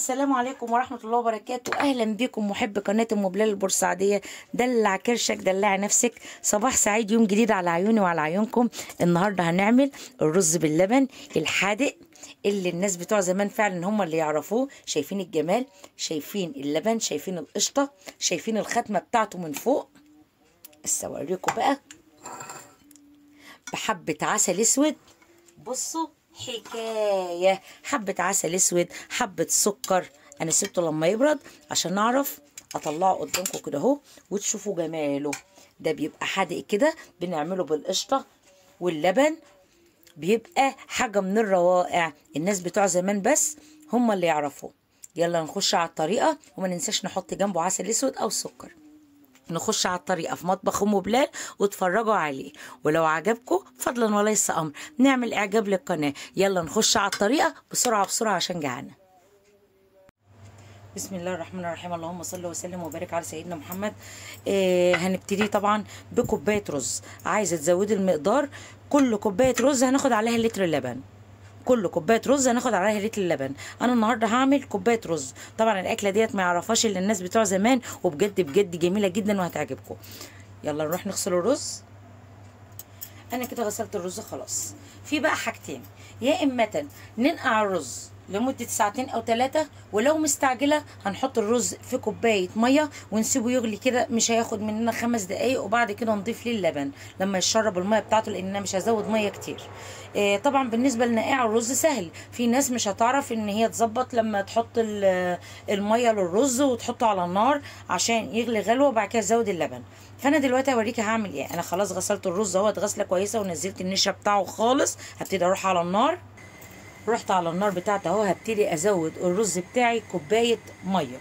السلام عليكم ورحمة الله وبركاته أهلا بكم محب قناة أم بلال البورسعيدية دلع كرشك دلع نفسك صباح سعيد يوم جديد على عيوني وعلى عيونكم النهاردة هنعمل الرز باللبن الحادق اللي الناس بتوع زمان فعلا هم اللي يعرفوه شايفين الجمال شايفين اللبن شايفين القشطة شايفين الختمة بتاعته من فوق بس اوريكم بقى بحبة عسل اسود بصوا حكاية حبة عسل اسود حبة سكر انا سبته لما يبرد عشان اعرف اطلعه قدامكم كده اهو وتشوفوا جماله ده بيبقى حادق كده بنعمله بالقشطة واللبن بيبقى حاجة من الروائع الناس بتوع زمان بس هم اللي يعرفوه يلا نخش على الطريقة وما ننساش نحط جنبه عسل اسود او سكر نخش على الطريقة في مطبخ أم بلال واتفرجوا عليه ولو عجبكم فضلا وليس أمر نعمل إعجاب للقناة يلا نخش على الطريقة بسرعة بسرعة عشان جعانة بسم الله الرحمن الرحيم اللهم صل وسلم وبارك على سيدنا محمد آه هنبتدي طبعا بكوبايه رز عايزه تزودي المقدار كل كوبايه رز هناخد عليها لتر لبن كل كوبايه رز هناخد عليها لتر اللبن انا النهارده هعمل كوبايه رز طبعا الاكله ديت ما يعرفهاش الا الناس بتوع زمان وبجد بجد جميله جدا وهتعجبكم يلا نروح نغسل الرز انا كده غسلت الرز خلاص في بقى حاجتين يا اما ننقع الرز لمدة ساعتين أو ثلاثة ولو مستعجلة هنحط الرز في كوباية مية ونسيبه يغلي كده مش هياخد مننا خمس دقايق وبعد كده نضيف ليه اللبن لما يشرب المية بتاعته لأن أنا مش هزود مية كتير آه طبعا بالنسبة لنقاع الرز سهل في ناس مش هتعرف إن هي تظبط لما تحط المية للرز وتحطه على النار عشان يغلي غلوة وبعد كده تزود اللبن فانا دلوقتي هوريكي هعمل ايه انا خلاص غسلت الرز اهوت غسله كويسه ونزلت النشا بتاعه خالص هبتدي اروح على النار رحت على النار بتاعتي اهو هبتدي ازود الرز بتاعي كوبايه ميه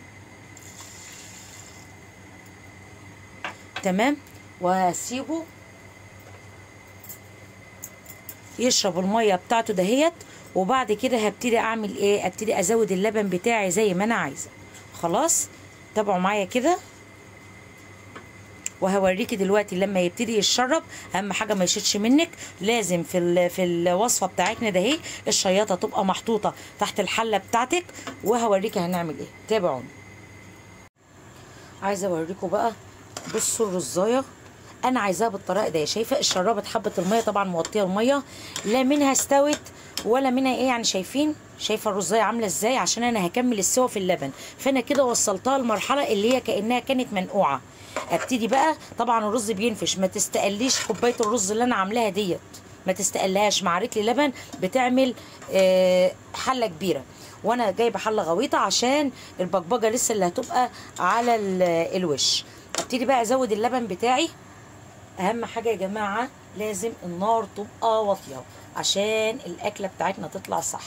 تمام وهسيبه يشرب الميه بتاعته دهيت وبعد كده هبتدي اعمل ايه ابتدي ازود اللبن بتاعي زي ما انا عايزه خلاص تابعوا معايا كده وهوريكي دلوقتي لما يبتدي يتشرب اهم حاجه ما يشيتش منك لازم في ال في الوصفه بتاعتنا ده اهي الشياطه تبقى محطوطه تحت الحله بتاعتك وهوريكي هنعمل ايه تابعوني عايزه اوريكم بقى بصوا الرزايه انا عايزاها بالطريقه دي شايفه الشرابه حبه الميه طبعا موطيه الميه لا منها استوت ولا منها ايه يعني شايفين شايفه الرزايه عامله ازاي عشان انا هكمل السوا في اللبن فانا كده وصلتها لمرحله اللي هي كانها كانت منقوعه ابتدي بقى طبعا الرز بينفش ما تستقليش كوبايه الرز اللي انا عاملاها ديت ما تستقلهاش مع رجل لبن بتعمل آه حله كبيره وانا جايبه حله غويطه عشان البقبقه لسه اللي هتبقى على الوش ابتدي بقى ازود اللبن بتاعي اهم حاجه يا جماعه لازم النار تبقى واطيه عشان الاكله بتاعتنا تطلع صح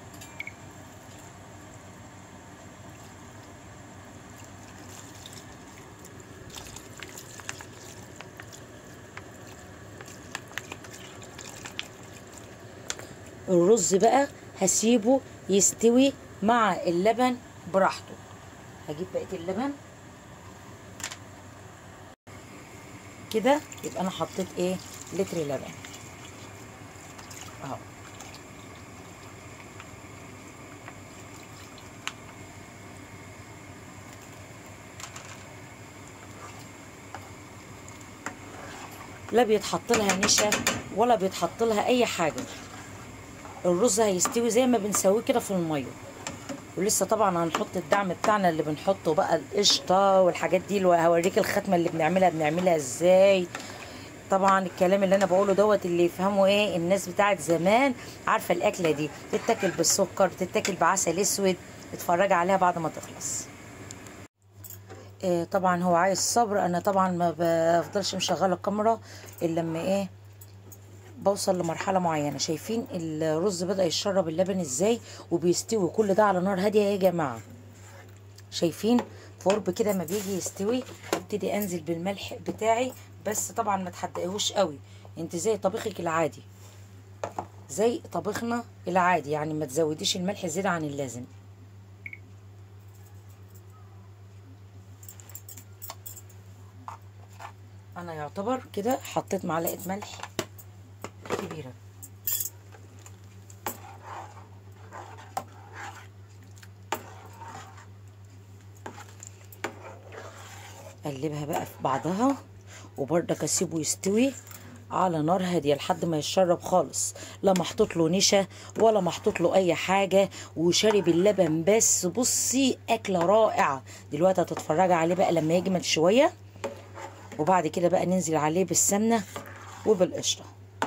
الرز بقى هسيبه يستوي مع اللبن براحته هجيب بقيه اللبن كده يبقى انا حطيت ايه لتر لبن اهو لا بيتحط لها نشا ولا بيتحط لها اي حاجه الرز هيستوي زي ما بنسويه كده في الميه ولسه طبعا هنحط الدعم بتاعنا اللي بنحطه بقى القشطه والحاجات دي اللي هوريك الختمه اللي بنعملها بنعملها ازاي طبعا الكلام اللي انا بقوله دوت اللي يفهموا ايه الناس بتاعت زمان عارفه الاكله دي تتاكل بالسكر تتاكل بعسل اسود اتفرجي عليها بعد ما تخلص إيه طبعا هو عايز صبر انا طبعا ما بفضلش مشغله الكاميرا الا لما ايه بوصل لمرحلة معينة شايفين الرز بدأ يشرب اللبن ازاي وبيستوي كل ده على نار هادية يا جماعة شايفين قرب كده ما بيجي يستوي ابتدي انزل بالملح بتاعي بس طبعا ما تحدقيهوش قوي انت زي طبيخك العادي زي طبيخنا العادي يعني ما تزوديش الملح زيادة عن اللازم انا يعتبر كده حطيت معلقة ملح كبيرة اقلبها بقى في بعضها وبرضك اسيبه يستوي على نار هاديه لحد ما يتشرب خالص لا محطوط له نشا ولا محطوط له اي حاجه وشارب اللبن بس بصي اكله رائعه دلوقتي هتتفرجي عليه بقى لما يجمد شويه وبعد كده بقى ننزل عليه بالسمنه وبالقشطه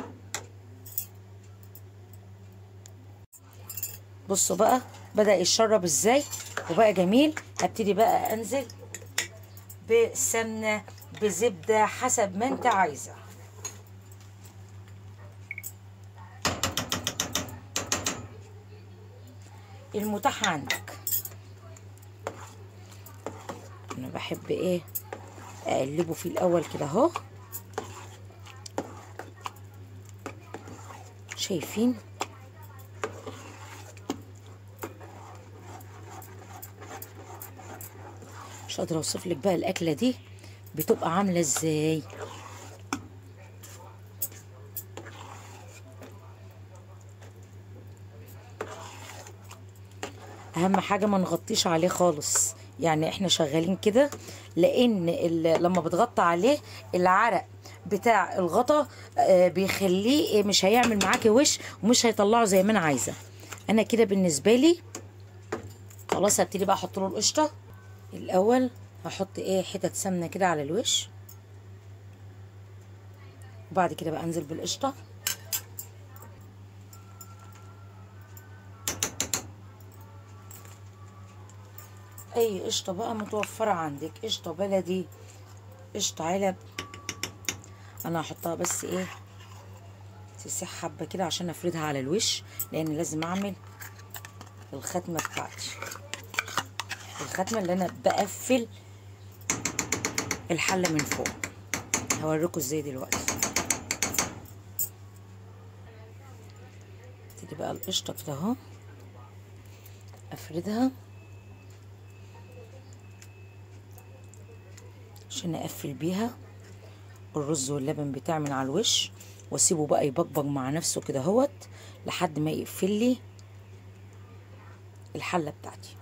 بصوا بقى بدا يتشرب ازاي وبقى جميل هبتدي بقى انزل بسمنه بزبده حسب ما انت عايزه المتاح عندك انا بحب ايه اقلبه فيه الاول كده اهو شايفين مش قادره اوصف لك بقى الاكله دي بتبقى عامله ازاي اهم حاجه ما نغطيش عليه خالص يعني احنا شغالين كده لان ال- لما بتغطى عليه العرق بتاع الغطا آه، بيخليه مش هيعمل معاكي وش ومش هيطلعه زي ما انا عايزه انا كده بالنسبه لي خلاص هبتدي بقى احط له القشطه الاول هحط ايه حتت سمنه كده على الوش وبعد كده بقى انزل بالقشطه اي قشطه بقى متوفره عندك قشطه بلدي قشطه علب انا هحطها بس ايه تسيح حبه كده عشان افردها على الوش لان لازم اعمل الختمه بتاعتي الختمه اللي انا بقفل الحله من فوق هوريكم ازاي دلوقتي تيجي بقى القشطه كده اهو افردها عشان اقفل بيها الرز واللبن بتاعي من على الوش واسيبه بقى يبقبق مع نفسه كده اهوت لحد ما يقفل لي الحله بتاعتي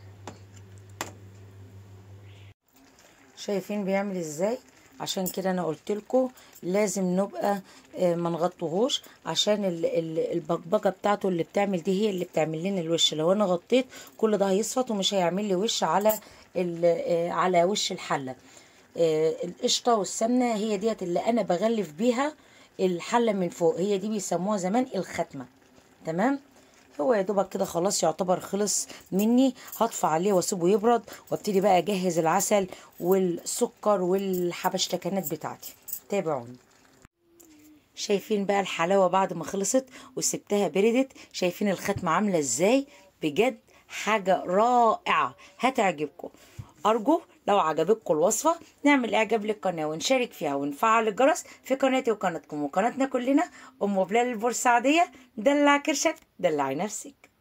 شايفين بيعمل ازاي عشان كده انا قلت لكم لازم نبقى آه، ما نغطوهوش عشان ال- ال- البقبقه بتاعته اللي بتعمل دي هي اللي بتعمل لنا الوش لو انا غطيت كل ده هيصفط ومش هيعمل لي وش على ال- آه، على وش الحله آه، القشطه والسمنه هي ديت اللي انا بغلف بيها الحله من فوق هي دي بيسموها زمان الختمه تمام هو يا دوبك كده خلاص يعتبر خلص مني هطفى عليه واسيبه يبرد وابتدي بقى اجهز العسل والسكر والحبشتكنات بتاعتي تابعوني شايفين بقى الحلاوه بعد ما خلصت وسبتها بردت شايفين الختمه عامله ازاي بجد حاجه رائعه هتعجبكم ارجو لو عجبتكم الوصفه نعمل اعجاب للقناه ونشارك فيها ونفعل الجرس في قناتي وقناتكم وقناتنا كلنا ام بلال البورسعيديه دلع كرشك دلعي نفسك